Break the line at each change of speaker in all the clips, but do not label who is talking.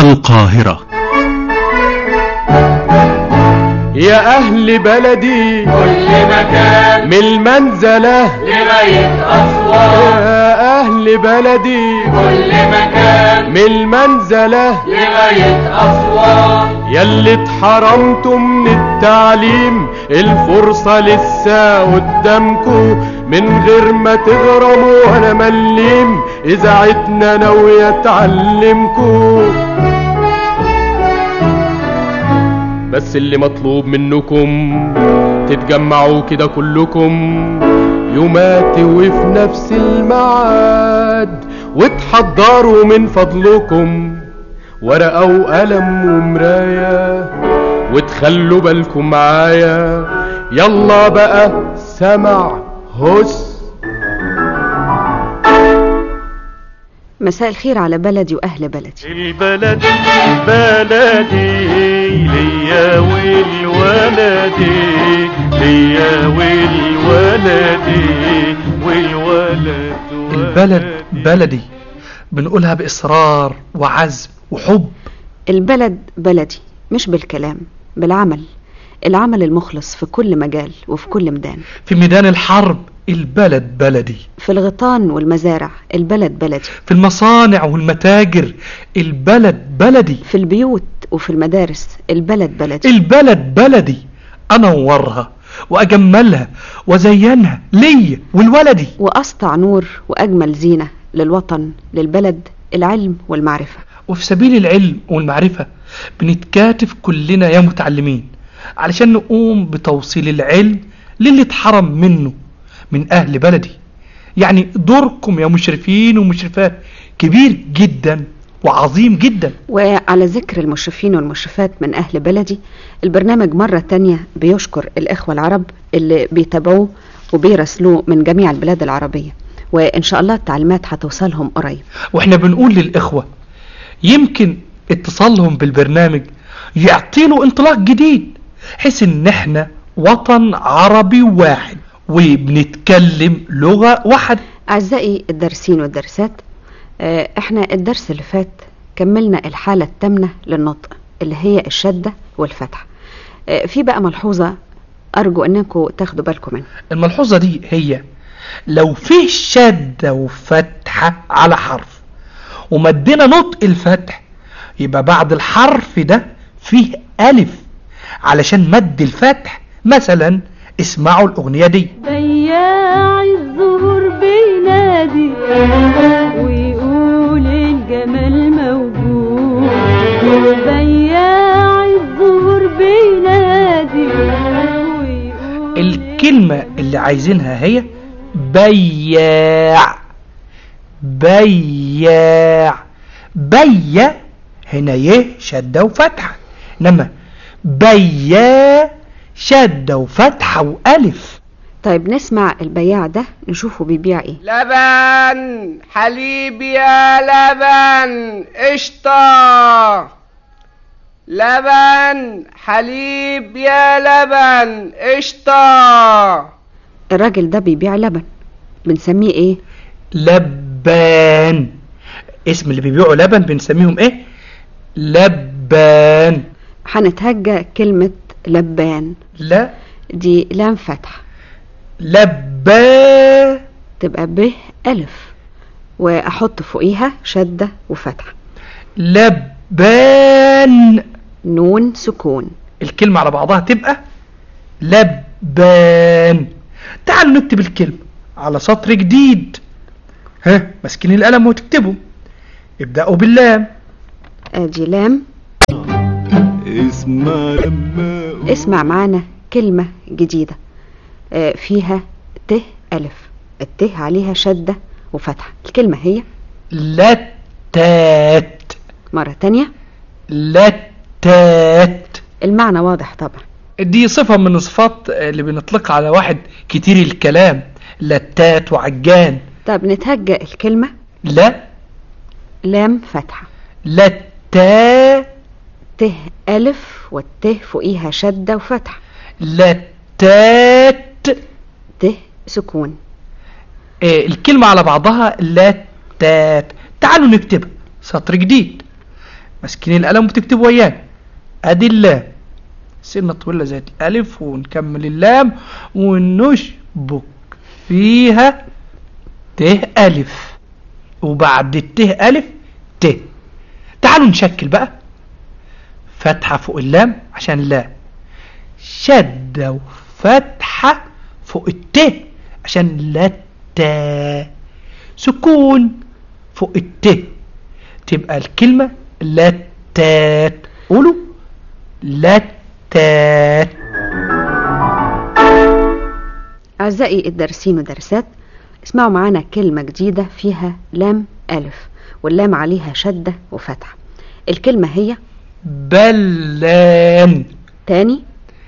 القاهرة
يا أهل بلدي
كل مكان
من المنزلة
لغاية أسوان
يا أهل بلدي
كل مكان
من المنزلة
لغاية أسوان
ياللي اتحرمتم من التعليم الفرصة لسه قدامكو من غير ما تغرموا ولا مليم إذاعتنا ناوية تعلمكو بس اللي مطلوب منكم تتجمعوا كده كلكم يوماتي وفي نفس الميعاد وتحضروا من فضلكم ورقة وقلم ومراية وتخلوا بالكم معايا يلا بقى سمع هس
مساء الخير على بلدي وأهل بلدي
البلد بلدي ليا والولدي ليا والولدي والولد
البلد بلدي بنقولها بإصرار وعزم وحب
البلد بلدي مش بالكلام بالعمل العمل المخلص في كل مجال وفي كل ميدان
في ميدان الحرب البلد بلدي
في الغيطان والمزارع البلد بلدي
في المصانع والمتاجر البلد بلدي
في البيوت وفي المدارس البلد بلدي
البلد بلدي أنورها وأجملها وزينها ليا والولدي
وأسطع نور وأجمل زينة للوطن للبلد العلم والمعرفة
وفي سبيل العلم والمعرفة بنتكاتف كلنا يا متعلمين علشان نقوم بتوصيل العلم للي اتحرم منه من أهل بلدي يعني دوركم يا مشرفين ومشرفات كبير جدا وعظيم جدا
وعلى ذكر المشرفين والمشرفات من أهل بلدي البرنامج مرة تانية بيشكر الإخوة العرب اللي بيتابعوه وبيرسلوه من جميع البلاد العربية وإن شاء الله التعليمات هتوصلهم قريب
واحنا بنقول للإخوة يمكن اتصالهم بالبرنامج يعطيله انطلاق جديد حيث ان احنا وطن عربي واحد وبنتكلم لغة واحدة
أعزائي الدارسين والدارسات آه، احنا الدرس اللي فات كملنا الحالة التامنة للنطق اللي هي الشدة والفتحة آه، في بقى ملحوظة أرجو أنكم تاخدوا بالكم منها
الملحوظة دي هي لو فيه شدة وفتحة على حرف ومدينا نطق الفتح يبقى بعد الحرف ده فيه ألف علشان مد الفتح مثلا اسمعوا الأغنية دي
بياع الزهور بينادي ويقول الجمال موجود بياع الزهور بينادي ويقول
الكلمة اللي عايزينها هي بياع بياع بيا هنا يه شدة وفتحة انما بيا شدة وفتحة وألف
طيب نسمع البياع ده نشوفه بيبيع ايه
لبن حليب يا لبن قشطة لبن حليب يا لبن قشطة
الراجل ده بيبيع لبن بنسميه ايه
لبان اسم اللي بيبيعوا لبن بنسميهم ايه لبان
هنتهجى كلمة لبان
لا
دي لام فتحة
لبا
تبقى ب ألف وأحط فوقيها شدة وفتحة
لبان
نون سكون
الكلمة على بعضها تبقى لبان تعالوا نكتب الكلمة على سطر جديد ها ماسكين القلم وتكتبوا ابدأوا باللام
ادي لام
اسمع لما
اسمع معانا كلمة جديدة آه، فيها ت ألف الت عليها شدة وفتحة الكلمة هي
لتات
مرة تانية
لتات
المعنى واضح طبعا
دي صفة من الصفات اللي بنطلقها على واحد كتير الكلام لتات وعجان
طب نتهجى الكلمة
لا
لام فتحة
لتا
ت ألف والت فوقيها شدة وفتحة
لتات
ت سكون
آه، الكلمة على بعضها لتات تعالوا نكتبها سطر جديد ماسكين القلم وتكتب وياه ادي اللام سنة طويلة زي الالف ونكمل اللام ونشبك فيها ت الف وبعد الت الف ت تعالوا نشكل بقى فتحة فوق اللام عشان لا شدة وفتحة فوق الت عشان لا تا سكون فوق الت تبقى الكلمة لتات قولوا لتات
أعزائي الدارسين والدارسات اسمعوا معانا كلمة جديدة فيها لام ألف واللام عليها شدة وفتحة الكلمة هي
بلان
تاني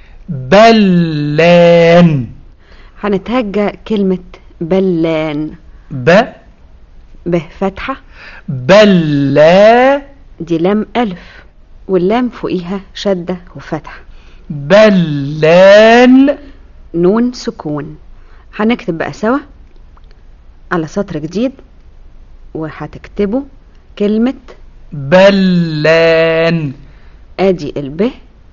بلان
هنتهجى كلمة بلان
ب
ب فتحة
بلا
دي لام ألف واللام فوقيها شدة وفتحة
بلان
نون سكون هنكتب بقى سوا على سطر جديد وهتكتبوا كلمة
بلان
ادي الب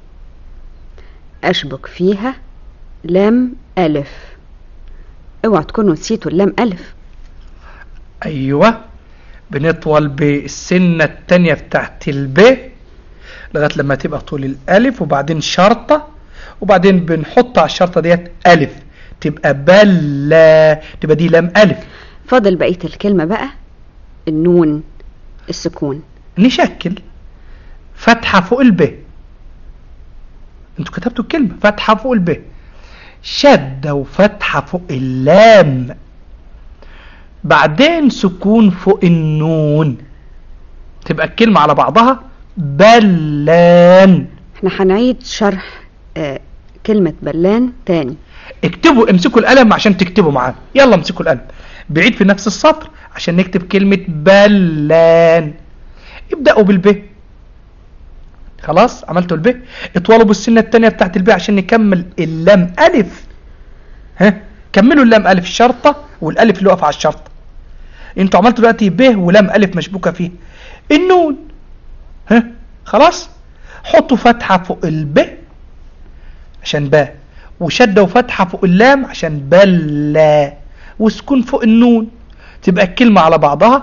اشبك فيها لام الف اوعى تكونوا نسيتوا اللام الف
ايوه بنطول بالسنة التانية بتاعت الب لغاية لما تبقى طول الالف وبعدين شرطة وبعدين بنحط على الشرطة ديت الف تبقى بلا تبقى دي لام الف
فاضل بقية الكلمة بقى النون السكون
نشكل فتحة فوق الب انتوا كتبتوا الكلمة فتحة فوق الب شدة وفتحة فوق اللام بعدين سكون فوق النون تبقى الكلمة على بعضها بلان
احنا هنعيد شرح آه كلمة بلان تاني
اكتبوا امسكوا القلم عشان تكتبوا معانا يلا امسكوا القلم بعيد في نفس السطر عشان نكتب كلمة بلان ابدأوا بالب خلاص عملتوا الب اطولوا بالسنة التانية بتاعت الب عشان نكمل اللام ألف ها كملوا اللام ألف الشرطة والألف اللي واقف على الشرطة انتوا عملتوا دلوقتي ب ولام ألف مشبوكة فيه النون ها خلاص حطوا فتحة فوق الب عشان باء وشدة وفتحة فوق اللام عشان بلا وسكون فوق النون تبقى الكلمة على بعضها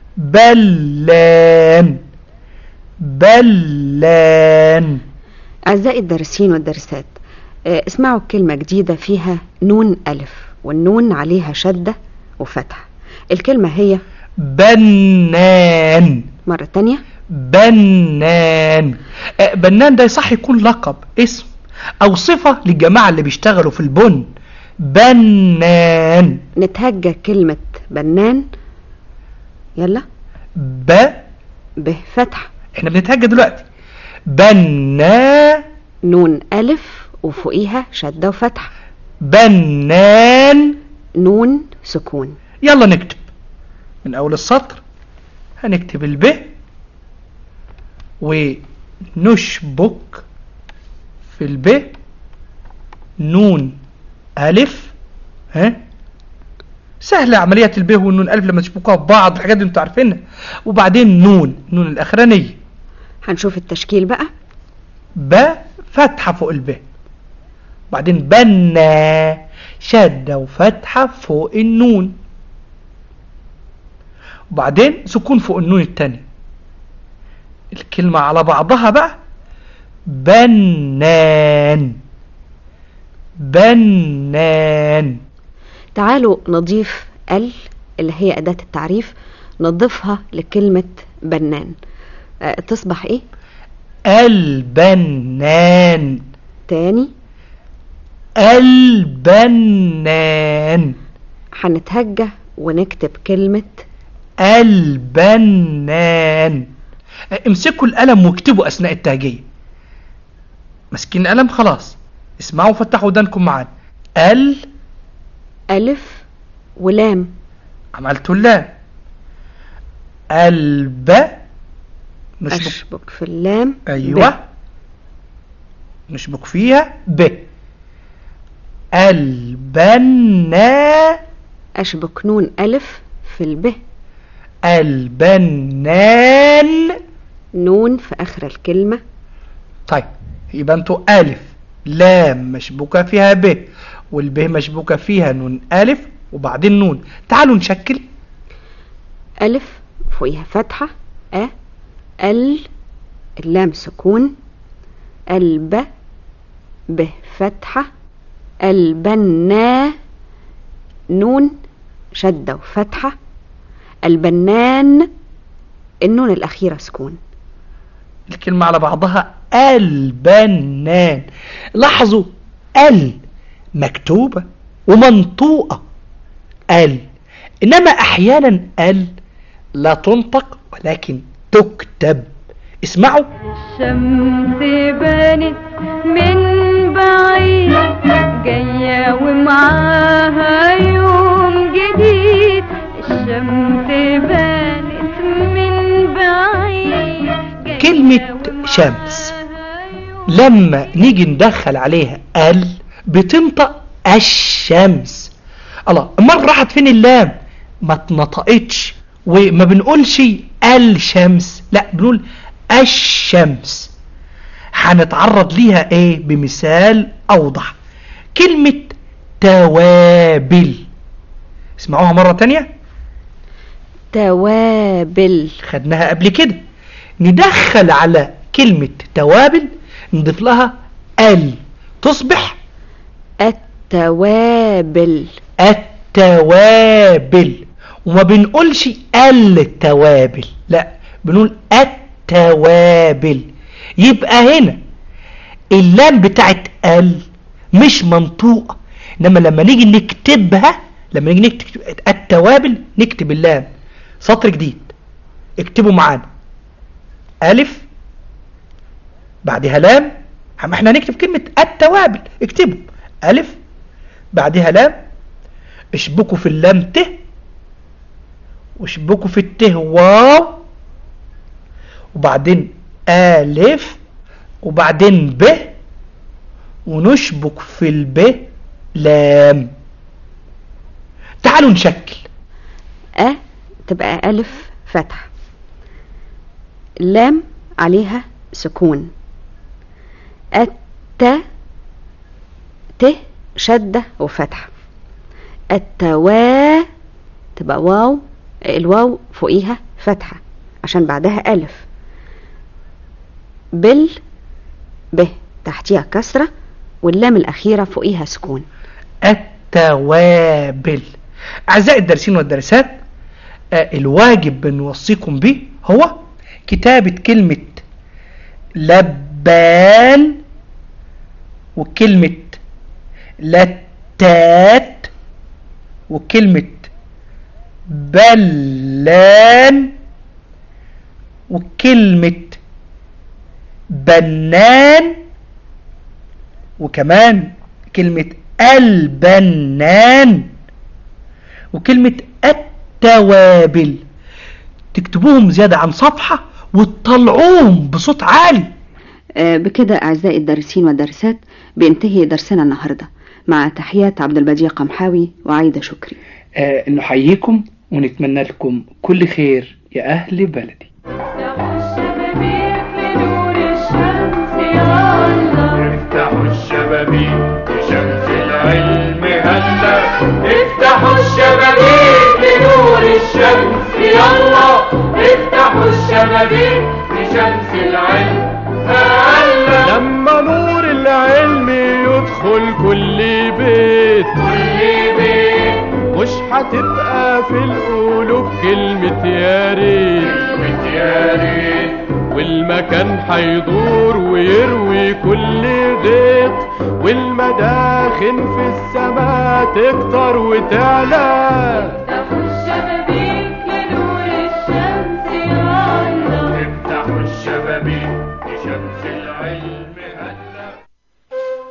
بلان بلان
أعزائي الدارسين والدارسات آه اسمعوا كلمة جديدة فيها نون ألف والنون عليها شدة وفتحة الكلمة هي
بنان
مرة تانية
بنان آه، بنان ده يصح يكون لقب اسم او صفة للجماعة اللي بيشتغلوا في البن بنان
نتهجى كلمة بنان يلا
ب
ب فتحة
احنا بنتهجى دلوقتي بنا
نون ألف وفوقيها شدة وفتحة
بنان
نون سكون
يلا نكتب من اول السطر هنكتب الب ونشبك في الب نون ألف ها سهلة عملية الب والنون ألف لما تشبكوها في بعض الحاجات دي انتوا عارفينها وبعدين نون نون الأخرانية
هنشوف التشكيل بقى
ب فتحة فوق الب بعدين بنا شدة وفتحة فوق النون وبعدين سكون فوق النون التاني الكلمة على بعضها بقى بنان بنان
تعالوا نضيف ال اللي هي أداة التعريف نضيفها لكلمة بنان أه تصبح ايه
البنان
تاني
البنان
هنتهجى ونكتب كلمة
البنان امسكوا القلم واكتبوا اثناء التهجية ماسكين القلم خلاص اسمعوا وفتحوا ودانكم معانا ال
ألف ولام
عملتوا اللام الب نشبك
أشبك في اللام
ايوه
ب.
نشبك فيها ب البنا
أشبك نون ألف في الب
البنان
نون في آخر الكلمة
طيب يبقى انتوا ألف لام مشبوكة فيها ب والب مشبوكة فيها نون ألف وبعدين نون تعالوا نشكل
ألف فوقيها فتحة أ ال اللام سكون الب ب فتحة البنا نون شدة وفتحة البنان النون الأخيرة سكون
الكلمة على بعضها البنان لاحظوا ال مكتوبة ومنطوقة ال إنما أحيانا ال لا تنطق ولكن تكتب اسمعوا
الشمس بانت من بعيد جاية ومعاها يوم جديد الشمس بانت من بعيد جاية
كلمة
ومعاها
شمس.
يوم
لما نيجي ندخل عليها ال بتنطق الشمس الله مرة راحت فين اللام ما اتنطقتش وما بنقولش الشمس لا بنقول الشمس هنتعرض ليها ايه بمثال اوضح كلمة توابل اسمعوها مرة تانية
توابل
خدناها قبل كده ندخل على كلمة توابل نضيف لها ال تصبح
التوابل
التوابل وما بنقولش التوابل لا بنقول التوابل يبقى هنا اللام بتاعت ال مش منطوقة انما لما نيجي نكتبها لما نيجي نكتب التوابل نكتب اللام سطر جديد اكتبوا معانا ألف بعدها لام ما احنا هنكتب كلمة التوابل اكتبوا ألف بعدها لام اشبكوا في اللام ت واشبكوا في الته واو وبعدين ألف وبعدين ب ونشبك في الب لام تعالوا نشكل
أ تبقى ألف فتح لام عليها سكون الت ت شدة وفتحة التوا تبقى واو الواو فوقيها فتحة عشان بعدها ألف بال ب تحتيها كسرة واللام الأخيرة فوقيها سكون
التوابل أعزائي الدارسين والدارسات آه، الواجب بنوصيكم به هو كتابة كلمة لبان وكلمة لتات وكلمة بلان وكلمة بنان وكمان كلمة البنان وكلمة التوابل تكتبوهم زيادة عن صفحة وتطلعوهم بصوت عالي
آه، بكده أعزائي الدارسين والدارسات بينتهي درسنا النهاردة مع تحيات عبد البديع قمحاوي وعايدة شكري
آه نحييكم ونتمنى لكم كل خير يا أهل بلدي
افتحوا الشبابيك بشمس العلم هلا افتحوا الشبابيك لنور الشمس يلا افتحوا الشبابيك بشمس العلم هلا
لما نور العلم يدخل كل بيت
كل بيت
مش هتبقى في القلوب كلمة يا ريت
كلمة يا ريت
والمكان هيدور ويروي كل غيط والمداخن في السماء تكتر وتعلى